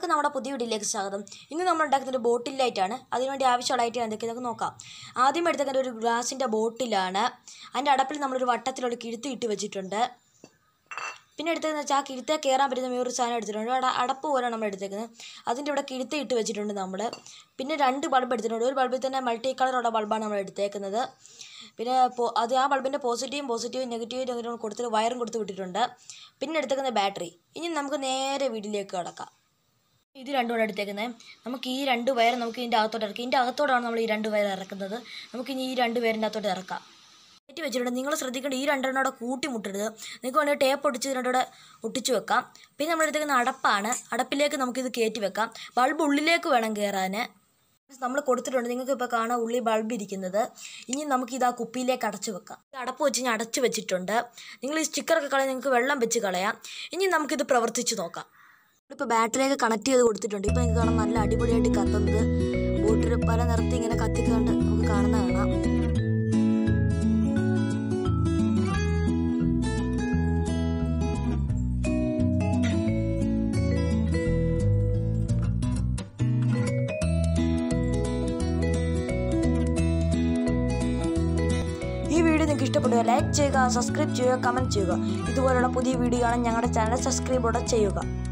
എല്ലാവർക്കും നമ്മുടെ പുതിയ വീഡിയോയിലേക്ക് സ്വാഗതം ഇന്ന് നമ്മൾ ഉണ്ടാക്കുന്നത് ബോട്ടിൽ ലൈറ്റാണ് അതിനുവേണ്ടി ആവശ്യമുള്ള ഐറ്റം എന്തൊക്കെയൊക്കെ നോക്കാം ആദ്യം എടുത്തേക്കുന്നത് ഒരു ഗ്ലാസിൻ്റെ ബോട്ടിലാണ് അതിൻ്റെ അടപ്പിൽ നമ്മളൊരു വട്ടത്തിലൊരു കിഴുത്ത് ഇട്ട് വെച്ചിട്ടുണ്ട് പിന്നെ എടുത്തതെന്ന് വെച്ചാൽ ആ കിഴുത്തെ കയറാൻ പറ്റുന്ന വേറൊരു സാധനം എടുത്തിട്ടുണ്ട് അവിടെ അടപ്പ് പോലെയാണ് നമ്മൾ എടുത്തേക്കുന്നത് അതിൻ്റെ ഇവിടെ കിഴുത്ത് ഇട്ട് വെച്ചിട്ടുണ്ട് നമ്മൾ പിന്നെ രണ്ട് ബൾബ് എടുത്തിട്ടുണ്ട് ഒരു ബൾബിൽ തന്നെ മൾട്ടി കളറുള്ള ബൾബാണ് നമ്മൾ എടുത്തേക്കുന്നത് പിന്നെ പോ- അത് ആ ബൾബിൻ്റെ പോസിറ്റീവും പോസിറ്റീവും നെഗറ്റീവും നെഗറ്റീവും കൊടുത്തിട്ട് വയറും കൊടുത്ത് വിട്ടിട്ടുണ്ട് പിന്നെ എടുത്തേക്കുന്നത് ബാറ്ററി ഇനി നമുക്ക് നേരെ വീട്ടിലേക്ക് കിടക്കാം ഇത് രണ്ടുമാണ് എടുത്തേക്കുന്നത് നമുക്ക് ഈ രണ്ട് വയർ നമുക്ക് ഇതിൻ്റെ അകത്തോട്ട് ഇറക്കാം ഇതിൻ്റെ അകത്തോടാണ് നമ്മൾ ഈ രണ്ട് വയർ ഇറക്കുന്നത് നമുക്ക് ഇനി ഈ രണ്ട് പേരിൻ്റെ അകത്തോട്ട് ഇറക്കാം കയറ്റി വെച്ചിട്ടുണ്ട് നിങ്ങൾ ശ്രദ്ധിക്കേണ്ട ഈ രണ്ടെണ്ണോടെ കൂട്ടിമുട്ടരുത് നിങ്ങൾക്ക് വേണമെങ്കിൽ ടേപ്പ് ഒട്ടിച്ച് ഇതിനോടെ ഒട്ടിച്ച് വെക്കാം പിന്നെ നമ്മൾ എടുത്തേക്കുന്ന അടപ്പാണ് അടപ്പിലേക്ക് നമുക്കിത് കയറ്റി വെക്കാം ബൾബ് ഉള്ളിലേക്ക് വേണം കയറാൻ നമ്മൾ കൊടുത്തിട്ടുണ്ട് നിങ്ങൾക്ക് ഇപ്പോൾ കാണാം ഉള്ളി ബൾബ് ഇരിക്കുന്നത് ഇനി നമുക്ക് ഇത് ആ കുപ്പിയിലേക്ക് അടച്ചു വെക്കാം ഇത് അടപ്പ് വെച്ച് ഞാൻ അടച്ചു വെച്ചിട്ടുണ്ട് നിങ്ങൾ ഈ സ്റ്റിക്കറൊക്കെ കളയാൻ നിങ്ങൾക്ക് വെള്ളം വെച്ച് കളയാം ഇനി നമുക്കിത് പ്രവർത്തിച്ച് നോക്കാം ഇപ്പോൾ ബാറ്ററിയൊക്കെ കണക്ട് ചെയ്ത് കൊടുത്തിട്ടുണ്ട് ഇപ്പോൾ നിങ്ങൾക്ക് കാണാം നല്ല അടിപൊളിയായിട്ട് കത്തുന്നത് ബോട്ടിൽ പല നിറത്തിൽ ഇങ്ങനെ കത്തിക്കൊണ്ട് നമുക്ക് കാണുന്ന കാണാം ഈ വീഡിയോ നിങ്ങൾക്ക് ഇഷ്ടപ്പെടുക ലൈക്ക് ചെയ്യുക സബ്സ്ക്രൈബ് ചെയ്യുക കമൻറ്റ് ചെയ്യുക ഇതുപോലുള്ള പുതിയ വീഡിയോ കാണാൻ ഞങ്ങളുടെ ചാനൽ സബ്സ്ക്രൈബോടെ ചെയ്യുക